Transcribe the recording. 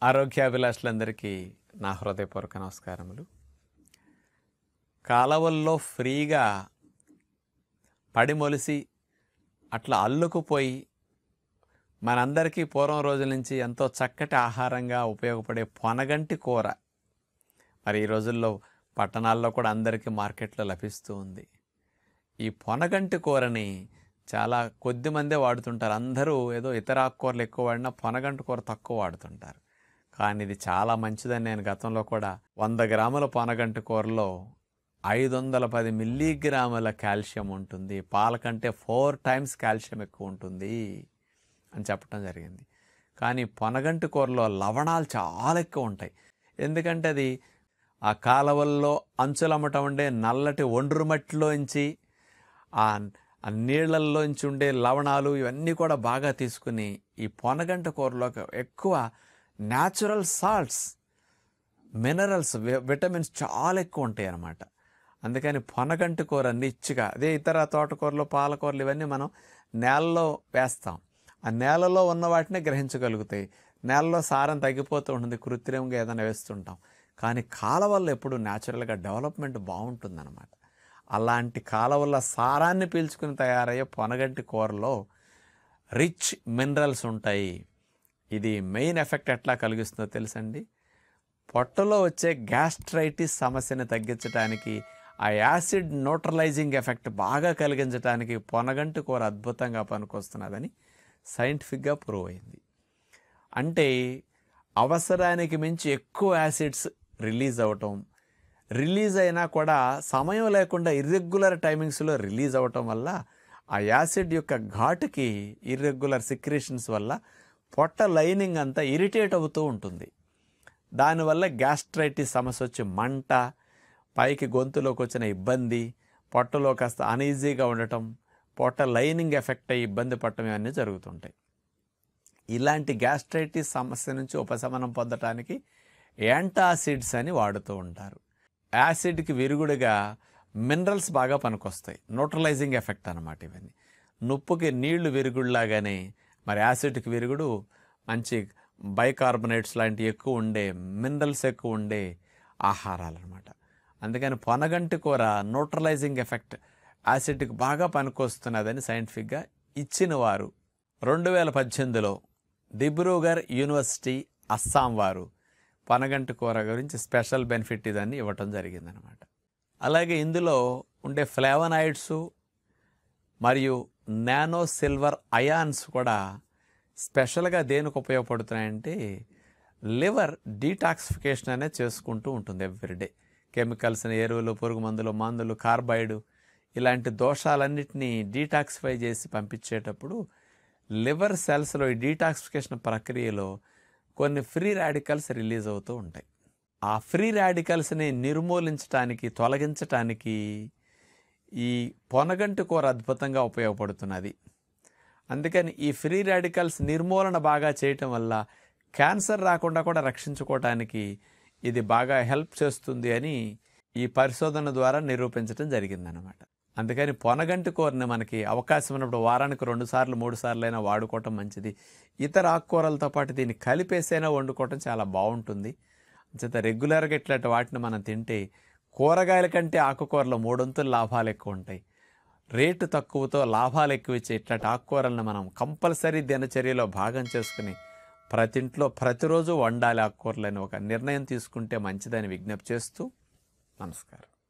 ఆరోగ్యాభిలాషులందరికీ నా హృదయపూర్వక నమస్కారములు కాలవల్లో ఫ్రీగా పడి మొలిసి అట్లా అల్లుకుపోయి మనందరికీ పూర్వం రోజుల నుంచి ఎంతో చక్కటి ఆహారంగా ఉపయోగపడే పొనగంటి కూర మరి ఈ రోజుల్లో పట్టణాల్లో కూడా అందరికీ మార్కెట్లో లభిస్తూ ఉంది ఈ పొనగంటి కూరని చాలా కొద్ది మందే వాడుతుంటారు అందరూ ఏదో ఇతర ఆకుకూరలు ఎక్కువ వాడినా పొనగంటి కూర తక్కువ వాడుతుంటారు కానీ ఇది చాలా మంచిదని నేను గతంలో కూడా వంద గ్రాముల పొనగంటి కూరలో ఐదు వందల పది మిల్లీగ్రాముల కాల్షియం ఉంటుంది పాల కంటే ఫోర్ టైమ్స్ కాల్షియం ఎక్కువ ఉంటుంది అని చెప్పడం జరిగింది కానీ పొనగంటి కూరలో లవణాలు చాలా ఎక్కువ ఉంటాయి ఎందుకంటే అది ఆ కాలవల్లో అంచులమ్మటం ఉండే నల్లటి ఒండ్రు మట్టిలోంచి ఆ ఆ నీళ్ళల్లోంచి ఉండే లవణాలు ఇవన్నీ కూడా బాగా తీసుకుని ఈ పొనగంట కూరలో ఎక్కువ న్యాచురల్ సాల్ట్స్ మినరల్స్ విటమిన్స్ చాలా ఎక్కువ ఉంటాయి అన్నమాట అందుకని పొనగంటి కూర నిచ్చిగా అదే ఇతర తోటకూరలు పాలకూరలు ఇవన్నీ మనం నేలలో వేస్తాం ఆ నేలలో ఉన్న వాటిని గ్రహించగలుగుతాయి నేలలో సారం తగ్గిపోతూ ఉంటుంది కృత్రిమంగా ఏదైనా వేస్తుంటాం కానీ కాలవల్లో ఎప్పుడు న్యాచురల్గా డెవలప్మెంట్ బాగుంటుందన్నమాట అలాంటి కాలవల్ల సారాన్ని పీల్చుకుని తయారయ్యే పొనగంటి కూరలో రిచ్ మినరల్స్ ఉంటాయి ఇది మెయిన్ ఎఫెక్ట్ ఎట్లా కలిగిస్తుందో తెలుసండి పొట్టలో వచ్చే గ్యాస్ట్రైటిస్ సమస్యని తగ్గించడానికి ఆ యాసిడ్ న్యూట్రలైజింగ్ ఎఫెక్ట్ బాగా కలిగించడానికి పొనగంటి కూర అద్భుతంగా పనికొస్తున్నదని సైంటిఫిక్గా ప్రూవ్ అయింది అంటే అవసరానికి మించి ఎక్కువ యాసిడ్స్ రిలీజ్ అవటం రిలీజ్ అయినా కూడా సమయం లేకుండా ఇర్రెగ్యులర్ టైమింగ్స్లో రిలీజ్ అవటం వల్ల ఆ యాసిడ్ యొక్క ఘాటుకి ఇర్రెగ్యులర్ సిక్రేషన్స్ వల్ల పొట్ట లైనింగ్ అంతా ఇరిటేట్ అవుతూ ఉంటుంది దానివల్ల గ్యాస్ట్రైటిస్ సమస్య వచ్చి మంట పైకి గొంతులోకి వచ్చిన ఇబ్బంది పొట్టలో కాస్త అనీజీగా ఉండటం పొట్ట లైనింగ్ ఎఫెక్ట్ అయ్యి ఇబ్బంది పడటం ఇవన్నీ జరుగుతుంటాయి ఇలాంటి గ్యాస్ట్రైటిస్ సమస్య నుంచి ఉపశమనం పొందటానికి యాంటాసిడ్స్ అని వాడుతూ ఉంటారు యాసిడ్కి విరుగుడుగా మినరల్స్ బాగా పనికొస్తాయి న్యూట్రలైజింగ్ ఎఫెక్ట్ అనమాట ఇవన్నీ నొప్పుకి నీళ్లు విరుగుడులాగానే మరి యాసిడ్కి విరుగుడు మంచి బైకార్బోనేట్స్ లాంటివి ఎక్కువ ఉండే మినరల్స్ ఎక్కువ ఉండే ఆహారాలు అనమాట అందుకని పొనగంటి కూర న్యూట్రలైజింగ్ ఎఫెక్ట్ యాసిడ్కి బాగా పనికొస్తున్నదని సైంటిఫిక్గా ఇచ్చిన వారు రెండు వేల పద్దెనిమిదిలో దిబ్రూగర్ యూనివర్సిటీ అస్సాం వారు పనగంటి కూర గురించి స్పెషల్ బెనిఫిట్ ఇదని ఇవ్వటం జరిగిందనమాట అలాగే ఇందులో ఉండే ఫ్లేవనాయిడ్స్ మరియు నానో సిల్వర్ అయాన్స్ కూడా స్పెషల్గా దేనికి ఉపయోగపడుతున్నాయంటే లివర్ డీటాక్సిఫికేషన్ అనేది చేసుకుంటూ ఉంటుంది ఎవ్రీడే కెమికల్స్ని ఎరువులు పురుగు మందులు మందులు కార్బైడ్ ఇలాంటి దోషాలన్నింటినీ డీటాక్సిఫై చేసి పంపించేటప్పుడు లివర్ సెల్స్లో ఈ డీటాక్సిఫికేషన్ ప్రక్రియలో కొన్ని ఫ్రీ రాడికల్స్ రిలీజ్ అవుతూ ఉంటాయి ఆ ఫ్రీ రాడికల్స్ని నిర్మూలించడానికి తొలగించటానికి ఈ పొనగంటి కూర అద్భుతంగా ఉపయోగపడుతున్నది అందుకని ఈ ఫ్రీ రాడికల్స్ నిర్మూలన బాగా చేయటం వల్ల క్యాన్సర్ రాకుండా కూడా రక్షించుకోవటానికి ఇది బాగా హెల్ప్ చేస్తుంది అని ఈ పరిశోధన ద్వారా నిరూపించడం జరిగిందనమాట అందుకని పొనగంటి కూరని మనకి అవకాశం ఉన్నప్పుడు వారానికి రెండు సార్లు మూడు సార్లు అయినా వాడుకోవటం మంచిది ఇతర ఆకుకూరలతో పాటు దీన్ని కలిపేసైనా వండుకోవటం చాలా బాగుంటుంది అంచేత రెగ్యులర్గా ఇట్లాంటి వాటిని మనం తింటే కూరగాయల కంటే ఆకుకూరలో మూడొంతులు లాభాలు ఎక్కువ ఉంటాయి రేటు తక్కువతో లాభాలు ఎక్కువ ఇచ్చే ఇట్లాంటి ఆకుకూరలను మనం కంపల్సరీ దినచర్యలో భాగం చేసుకుని ప్రతి ఇంట్లో ప్రతిరోజు వండాలి ఆకుకూరలని ఒక నిర్ణయం తీసుకుంటే మంచిదని విజ్ఞప్తి చేస్తూ నమస్కారం